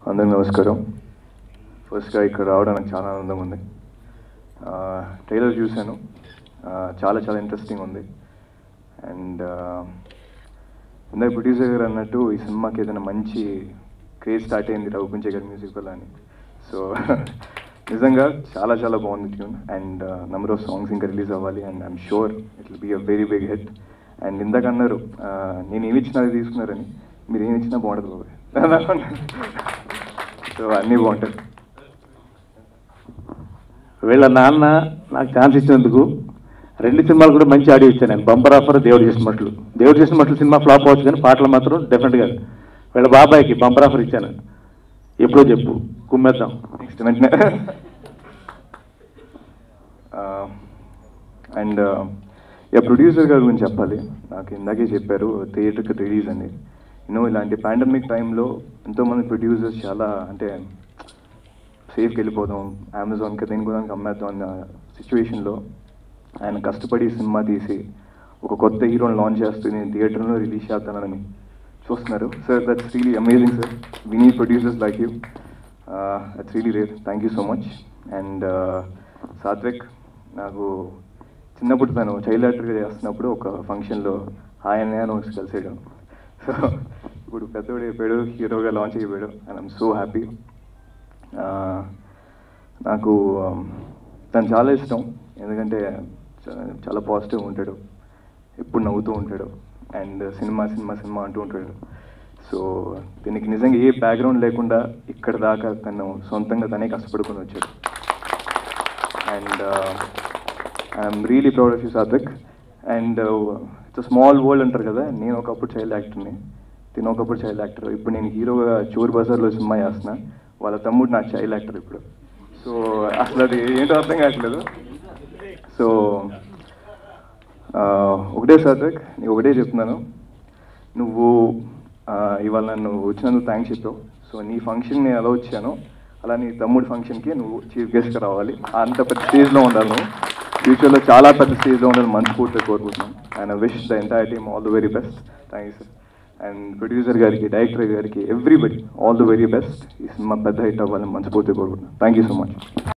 అందరికి నమస్కారం ఫస్ట్గా ఇక్కడ రావడం నాకు చాలా ఆనందంగా ఉంది ట్రైలర్ చూశాను ఆ, చాలా చాలా ఇంట్రెస్టింగ్ ఉంది అండ్ ఇందాక ప్రొడ్యూసర్ గారు అన్నట్టు ఈ సినిమాకి ఏదైనా మంచి క్రేజ్ స్టార్ట్ అయింది రఘుపించే గారి మ్యూజిక్ వల్ల అని సో నిజంగా చాలా చాలా బాగుంది tune and number of songs ఇంకా రిలీజ్ అవ్వాలి and I'm sure it will be a very big hit and ఇందాక అన్నారు ఆ, నేను ఏమి ఇచ్చినా అది తీసుకున్నారని మీరు ఏమి ఇచ్చినా బాగుంటుంది బాబాయ్ సో అన్నీ బాగుంటాయి వీళ్ళ నాన్న నాకు ఛాన్స్ ఇచ్చినందుకు రెండు సినిమాలు కూడా మంచి ఆడియో ఇచ్చాను నేను బంపర్ ఆఫర్ దేవుడు చేసిన మట్లు దేవుడు చేసిన మట్లు సినిమా ఫ్లాప్ అవచ్చు కానీ పాటలు మాత్రం డెఫినెట్గా వీళ్ళ బాబాయ్కి బంపర్ ఆఫర్ ఇచ్చాను ఎప్పుడో చెప్పు కుమ్మేద్దాం నెక్స్ట్ వెంటనే అండ్ ఇక ప్రొడ్యూసర్ గారి గురించి చెప్పాలి నాకు ఇందాకే చెప్పారు థియేటర్కి రిలీజ్ అని యూనో ఇలాంటి పాండమిక్ టైంలో ఎంతోమంది ప్రొడ్యూసర్స్ చాలా అంటే సేఫ్కి వెళ్ళిపోదాం అమెజాన్కి దేని కూడా అమ్మేద్దాం అన్న సిచ్యువేషన్లో ఆయన కష్టపడి సినిమా తీసి ఒక కొత్త హీరోని లాంచ్ చేస్తూ నేను థియేటర్లో రిలీజ్ చేస్తానని చూస్తున్నారు sir that's really amazing sir we need producers like you that's really rare thank you so much and Satvik నాకు చిన్నప్పుడు తను చైల్డ్ యాక్టర్గా చేస్తున్నప్పుడు ఒక ఫంక్షన్లో హాయ్ అన్నయ్య అని వచ్చి కలిసాడు సో ఇప్పుడు పెద్దోడు అయిపోయాడు హీరోగా లాంచ్ అయిపోయాడు అండ్ ఐమ్ సో హ్యాపీ నాకు um, తను చాలా ఇష్టం ఎందుకంటే చా- చాలా పాజిటివ్ ఉంటాడు ఎప్పుడు నవ్వుతూ ఉంటాడు అండ్ సినిమా సినిమా సినిమా అంటూ ఉంటాడు సో దీనికి నిజంగా ఏ బ్యాక్గ్రౌండ్ లేకుండా ఇక్కడ దాకా తను సొంతంగా తనే కష్టపడుకొని వచ్చాడు and I'm really proud of you Satvik and it's small world అంటారు కదా నేను ఒకప్పుడు చైల్డ్ యాక్టర్ని తిను ఒకప్పుడు చైల్డ్ యాక్టర్ ఇప్పుడు నేను హీరోగా చోర్ బజార్లో సినిమా చేస్తున్నా వాళ్ళ తమ్ముడు నా చైల్డ్ యాక్టర్ ఇప్పుడు సో అసలు అది ఏంటో అర్థం కావట్లేదు సో ఆ, ఒకటే సాత్విక్ నీకు ఒకటే చెప్తున్నాను నువ్వు ఆ, ఇవాళ నన్ను వచ్చినందుకు థ్యాంక్స్ చెప్పావు సో నీ ఫంక్షన్ నేను ఎలా వచ్చానో అలా నీ తమ్ముడి ఫంక్షన్కి నువ్వు చీఫ్ గెస్ట్గా రావాలి అంత పెద్ద స్టేజ్లో ఉండాలి నువ్వు ఫ్యూచర్లో చాలా పెద్ద స్టేజ్లో ఉండాలి మనస్ఫూర్తిగా కోరుకుంటున్నాను and wish the entire team all the very best thank you sir and producer గారికి డైరెక్టర్ గారికి everybody all the very best ఈ సినిమా పెద్ద హిట్ అవ్వాలని మనస్ఫూర్తిగా కోరుకుంటున్నాను థ్యాంక్ యూ సో మచ్